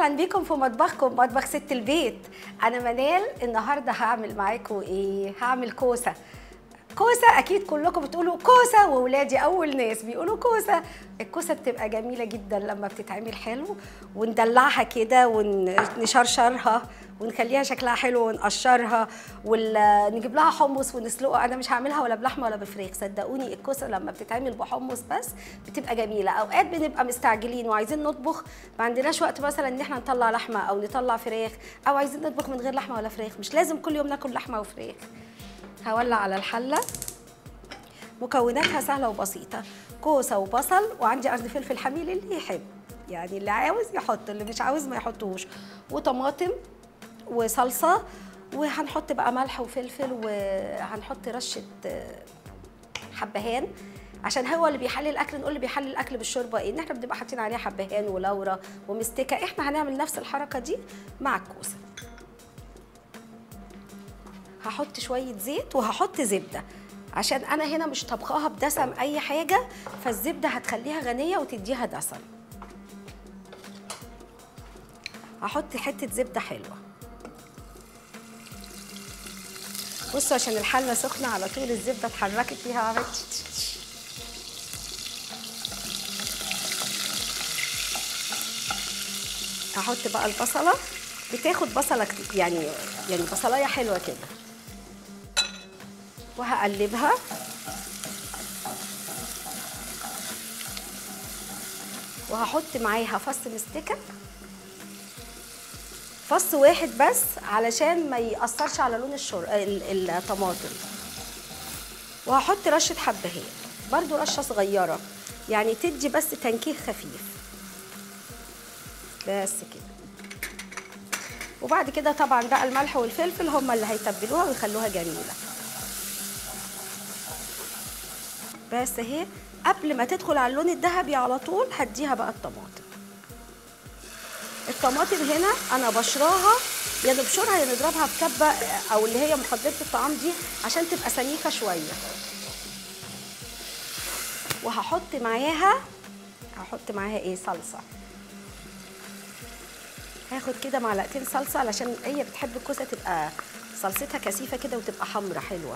اهلا بيكم في مطبخكم مطبخ ست البيت انا منال النهارده هعمل معاكم ايه هعمل كوسه كوسه اكيد كلكم بتقولوا كوسه واولادي اول ناس بيقولوا كوسه الكوسه بتبقى جميله جدا لما بتتعمل حلو وندلعها كده ونشرشرها ونخليها شكلها حلو ونقشرها ونجيب لها حمص ونسلقها انا مش هعملها ولا بلحمه ولا بفريخ صدقوني الكوسه لما بتتعمل بحمص بس بتبقى جميله اوقات بنبقى مستعجلين وعايزين نطبخ ما عندناش وقت مثلا ان احنا نطلع لحمه او نطلع فراخ او عايزين نطبخ من غير لحمه ولا فراخ مش لازم كل يوم ناكل لحمه وفراخ هولع على الحله مكوناتها سهله وبسيطه كوسه وبصل وعندي قرن فلفل حميل اللي يحب يعني اللي عاوز يحط اللي مش عاوز ما يحطوش وطماطم وصلصه وهنحط بقى ملح وفلفل وهنحط رشه حبهان عشان هو اللي بيحلي الاكل نقول اللي بيحلي الاكل بالشوربه ايه ان احنا بنبقى حاطين عليها حبهان ولورا ومستكه احنا هنعمل نفس الحركه دي مع الكوسه هحط شويه زيت وهحط زبده عشان انا هنا مش طبخاها بدسم اي حاجه فالزبده هتخليها غنيه وتديها دسم هحط حته زبده حلوه بصوا عشان الحله سخنه على طول الزبده اتحركت فيها عملت هحط بقى البصله بتاخد بصله يعني يعني بصلايه حلوه كده وهقلبها وهحط معاها فص مستكه فص واحد بس علشان ما يأثرش على لون الشر... الطماطم وهحط رشة حبهان برضو رشة صغيرة يعني تدي بس تنكيه خفيف بس كده وبعد كده طبعا بقى الملح والفلفل هم اللي هيتبلوها ويخلوها جميلة بس اهي قبل ما تدخل على اللون الذهبي على طول هديها بقى الطماطم الطماطم هنا انا بشراها يا نبشرها يا نضربها في كبه او اللي هي مخدره الطعام دي عشان تبقى سميكه شويه وهحط معاها هحط معاها ايه صلصه هاخد كده معلقتين صلصه علشان هي بتحب الكوسه تبقى صلصتها كثيفه كده وتبقى حمرا حلوه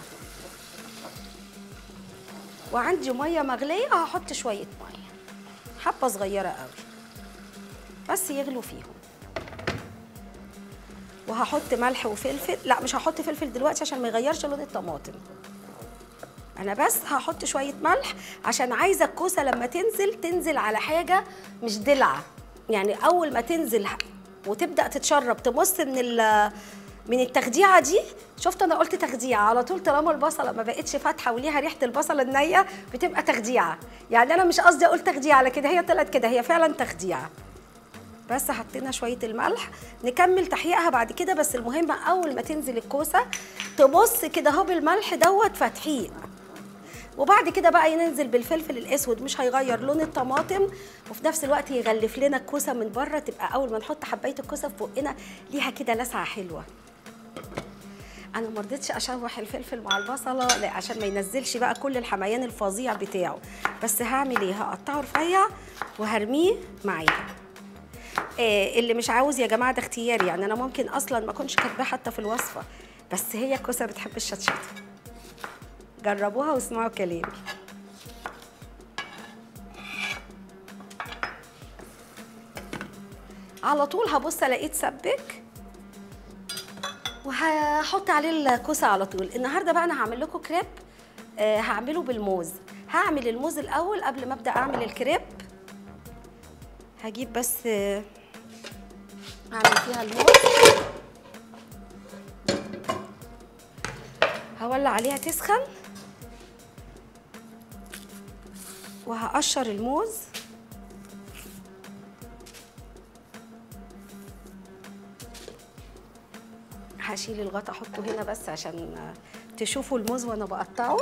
وعندي ميه مغليه هحط شويه ميه حبه صغيره قوي بس يغلوا فيهم وهحط ملح وفلفل لا مش هحط فلفل دلوقتي عشان ما يغيرش لون الطماطم انا بس هحط شويه ملح عشان عايزه الكوسه لما تنزل تنزل على حاجه مش دلعه يعني اول ما تنزل وتبدا تتشرب تمص من من التخديعه دي شفت انا قلت تخديعه على طول طالما البصله ما بقتش فاتحه وليها ريحه البصله النيه بتبقى تخديعه يعني انا مش قصدي اقول تخديعه لكن هي طلعت كده هي فعلا تخديعه بس حطينا شويه الملح نكمل تحقيقها بعد كده بس المهم اول ما تنزل الكوسه تبص كده اهو بالملح دوت فتحيق وبعد كده بقى ننزل بالفلفل الاسود مش هيغير لون الطماطم وفي نفس الوقت يغلف لنا الكوسه من بره تبقى اول ما نحط حبايه الكوسه في بقنا ليها كده لسعه حلوه انا ما رضيتش اشوح الفلفل مع البصله لا عشان ما ينزلش بقى كل الحميان الفظيع بتاعه بس هعمل ايه هقطعه رفيع وهرميه معايا إيه اللي مش عاوز يا جماعه ده اختياري يعني انا ممكن اصلا ما اكونش كاتباه حتى في الوصفه بس هي الكوسه بتحب الشطشطه جربوها واسمعوا كلامي على طول هبص الاقيه اتسبك وهحط عليه الكوسه على طول النهارده بقى انا هعمل لكم كريب آه هعمله بالموز هعمل الموز الاول قبل ما ابدا اعمل الكريب هجيب بس اعمل فيها الموز هولع عليها تسخن وهقشر الموز هشيل الغطا احطه هنا بس عشان تشوفوا الموز وانا بقطعه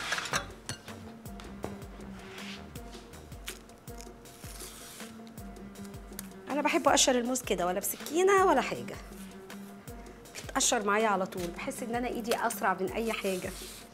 انا بحب اقشر الموز كده ولا بسكينه ولا حاجه بتقشر معايا على طول بحس ان انا ايدي اسرع من اي حاجه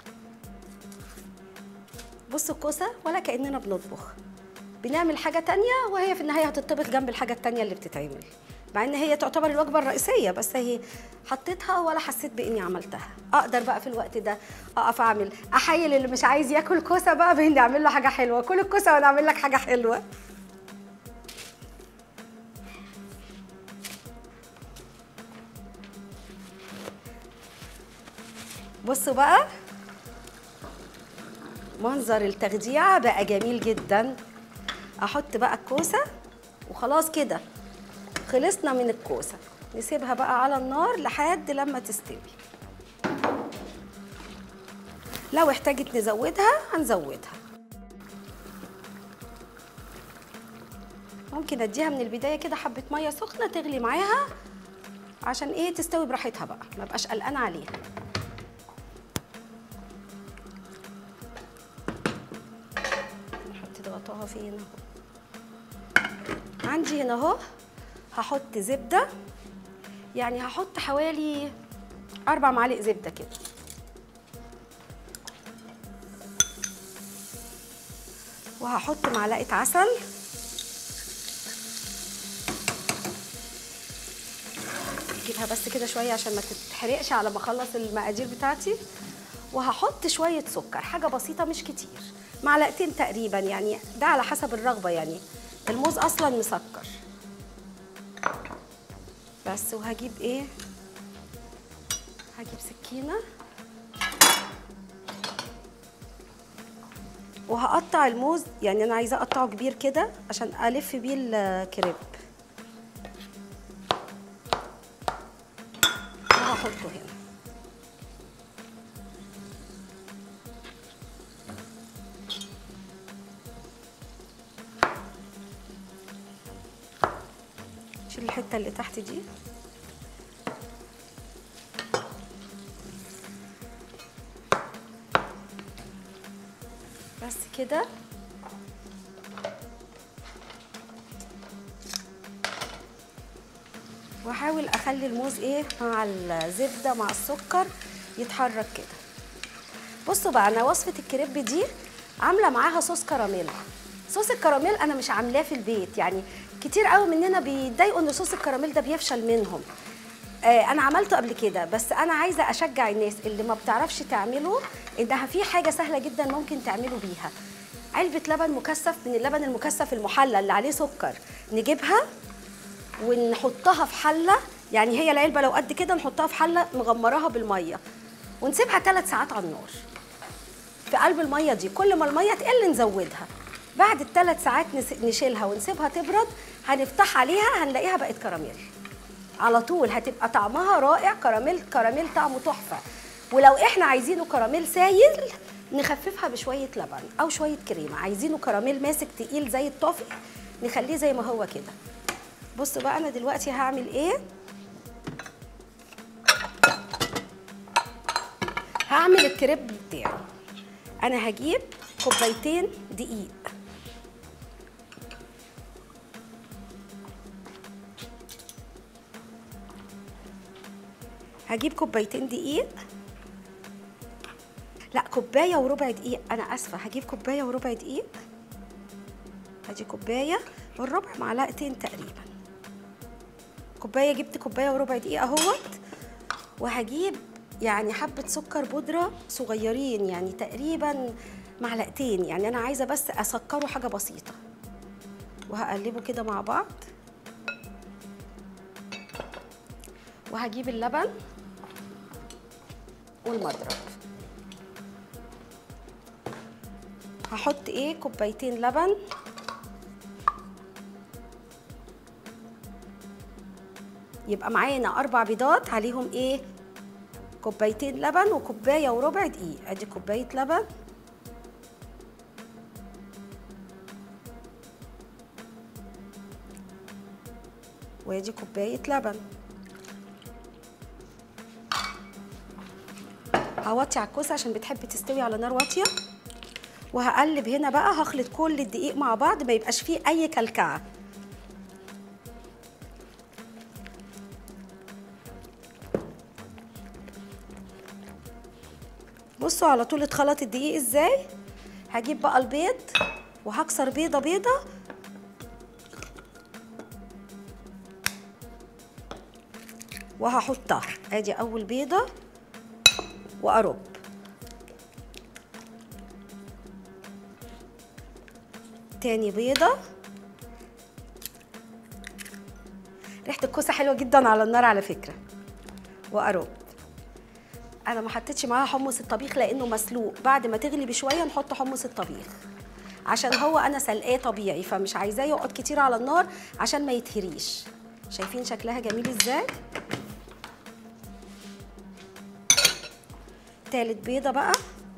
بصوا الكوسه ولا كاننا بنطبخ بنعمل حاجه تانية وهي في النهايه هتطبخ جنب الحاجه التانية اللي بتتعمل مع ان هي تعتبر الوجبه الرئيسيه بس هي حطيتها ولا حسيت باني عملتها اقدر بقى في الوقت ده اقف اعمل احيل اللي مش عايز ياكل كوسه بقى باني اعمل له حاجه حلوه كل الكوسه وانا اعمل لك حاجه حلوه بصوا بقى منظر التخديعه بقى جميل جدا احط بقى الكوسه وخلاص كده خلصنا من الكوسه نسيبها بقى على النار لحد لما تستوي لو احتاجت نزودها هنزودها ممكن اديها من البدايه كده حبه ميه سخنه تغلي معاها عشان ايه تستوي براحتها بقى ما بقاش قلقانه عليها نحط غطاها فين اهو عندي هنا اهو هحط زبده يعني هحط حوالي اربع معالق زبده كده وهحط معلقه عسل اجيبها بس كده شويه عشان ما تتحرقش على ما اخلص المقادير بتاعتي وهحط شويه سكر حاجه بسيطه مش كتير معلقتين تقريبا يعني ده على حسب الرغبه يعني الموز اصلا مسكر بس وهجيب ايه هجيب سكينه وهقطع الموز يعني انا عايزه اقطعه كبير كده عشان الف بيه الكريب وهحطه هنا شيل الحته اللي تحت دي بس كده واحاول اخلي الموز ايه مع الزبده مع السكر يتحرك كده بصوا بقى انا وصفه الكريب دي عامله معاها صوص كراميل صوص الكراميل انا مش عاملاه في البيت يعني كتير قوي مننا بيتضايقوا ان صوص الكراميل ده بيفشل منهم آه انا عملته قبل كده بس انا عايزه اشجع الناس اللي ما بتعرفش تعمله انها في حاجه سهله جدا ممكن تعملوا بيها علبه لبن مكثف من اللبن المكثف المحلى اللي عليه سكر نجيبها ونحطها في حله يعني هي العلبه لو قد كده نحطها في حله مغمراها بالميه ونسيبها ثلاث ساعات على النار في قلب الميه دي كل ما الميه تقل نزودها بعد الثلاث ساعات نشيلها ونسيبها تبرد هنفتح عليها هنلاقيها بقت كراميل على طول هتبقى طعمها رائع كراميل كراميل طعمه تحفه ولو احنا عايزينه كراميل سايل نخففها بشويه لبن او شويه كريمه عايزينه كراميل ماسك تقيل زي الطافي نخليه زي ما هو كده بصوا بقى انا دلوقتي هعمل ايه هعمل الكريب بتاعي انا هجيب كوبايتين دقيق هجيب كوبايتين دقيق لا كوبايه وربع دقيق انا اسفه هجيب كوبايه وربع دقيق ادي كوبايه والربع معلقتين تقريبا كوبايه جبت كوبايه وربع دقيق اهوت وهجيب يعني حبه سكر بودره صغيرين يعني تقريبا معلقتين يعني انا عايزه بس اسكره حاجه بسيطه وهقلبه كده مع بعض وهجيب اللبن والمضرب هحط ايه كوبايتين لبن يبقى معانا اربع بيضات عليهم ايه كوبايتين لبن وكوبايه وربع دقيق ادي كوبايه لبن وادي كوبايه لبن هوطي على الكوسه عشان بتحب تستوي على نار واطيه وهقلب هنا بقى هخلط كل الدقيق مع بعض ما يبقاش فيه اي كلكعه بصوا على طول اتخلط الدقيق ازاي هجيب بقى البيض وهكسر بيضه بيضه وهحطها ادي اول بيضه وارب تاني بيضه ريحه الكوسه حلوه جدا على النار على فكره وارب انا ما حطيتش معاها حمص الطبيخ لانه مسلوق بعد ما تغلي بشويه نحط حمص الطبيخ عشان هو انا سلقاه طبيعي فمش عايزاه يقعد كتير على النار عشان ما يتهريش شايفين شكلها جميل ازاي تالت بيضه بقى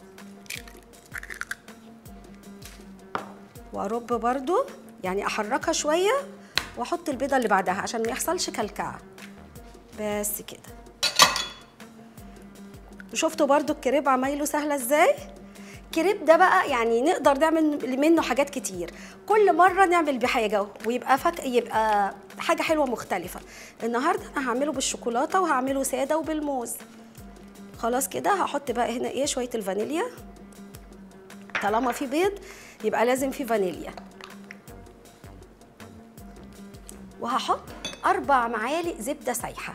وارب برضو يعني احركها شويه واحط البيضه اللي بعدها عشان ما يحصلش كلكعه بس كده شفتوا برضو الكريب عمايله سهله ازاي الكريب ده بقى يعني نقدر نعمل منه حاجات كتير كل مره نعمل بحاجه ويبقى فك... يبقى حاجه حلوه مختلفه النهارده انا هعمله بالشوكولاته وهعمله ساده وبالموز خلاص كده هحط بقى هنا ايه شويه الفانيليا طالما في بيض يبقى لازم في فانيليا وهحط اربع معالق زبده سايحه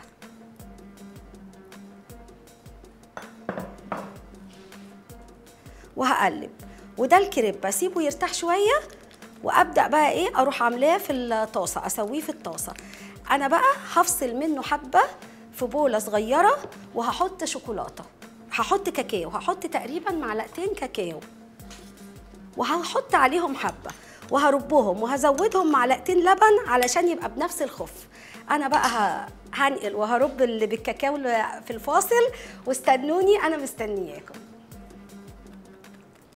وهقلب وده الكريب بسيبه يرتاح شويه وابدا بقى ايه اروح عاملاه في الطاسه اسويه في الطاسه انا بقى هفصل منه حبه في بوله صغيره وهحط شوكولاته هحط كاكاو هحط تقريبا معلقتين كاكاو وهحط عليهم حبه وهربهم وهزودهم معلقتين لبن علشان يبقى بنفس الخف انا بقى ه- هنقل وهرب اللي بالكاكاو اللي في الفاصل واستنوني انا مستنياكم